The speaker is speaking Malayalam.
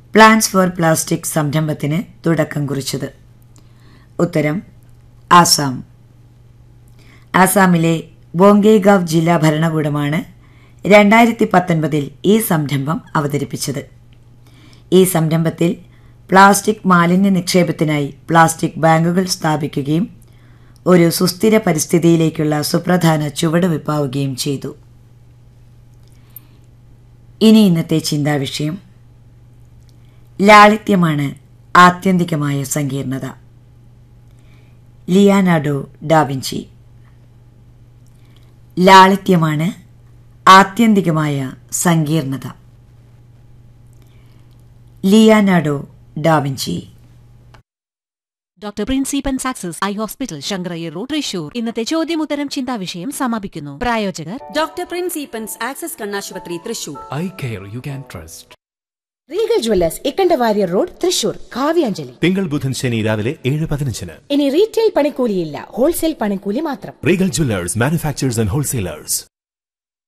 പ്ലാൻസ് ഫോർ പ്ലാസ്റ്റിക് സംരംഭത്തിന് തുടക്കം കുറിച്ചത് ഉത്തരം ആസാം ആസാമിലെ ബോംഗേഗാവ് ജില്ലാ ഭരണകൂടമാണ് രണ്ടായിരത്തി പത്തൊൻപതിൽ ഈ സംരംഭം അവതരിപ്പിച്ചത് ഈ സംരംഭത്തിൽ പ്ലാസ്റ്റിക് മാലിന്യ നിക്ഷേപത്തിനായി പ്ലാസ്റ്റിക് ബാങ്കുകൾ സ്ഥാപിക്കുകയും ഒരു സുസ്ഥിര പരിസ്ഥിതിയിലേക്കുള്ള സുപ്രധാന ചുവടുവെപ്പാവുകയും ചെയ്തു ഇനി ഇന്നത്തെ ചിന്താവിഷയം ലാളിത്യമാണ് ആത്യന്തികമായ സങ്കീർണത ലിയാനാഡോ ഡാവിഞ്ചി ലാളിത്യമാണ് ആത്യന്തികമായ സങ്കീർണത ലിയാനാഡോ ഡാവിഞ്ചി ഡോക്ടർ പ്രിൻസിപ്പൻ സാക്സസ് eye hospital Sankarayyar road Thrissur ഇന്നത്തെ ചോദ്യമുത്തരം ചിന്താവിഷയം സമാപിക്കുന്നു പ്രായോജകർ ഡോക്ടർ പ്രിൻസ് ഈപ്പൻസ് ആക്സസ് കണ്ണാശുപത്രി Thrissur eye care you can trust Regal Jewellers Ikkandawarrier road Thrissur Kavyanjali തിങ്കൾ ബുധൻ ശനി രാവിലെ ഏഴ് പതിനഞ്ചിന് ഇനി റീറ്റെയിൽ പണിക്കൂലിയില്ല ഹോൾസെയിൽ പണിക്കൂലി മാത്രം Regal Jewellers manufacturers and wholesalers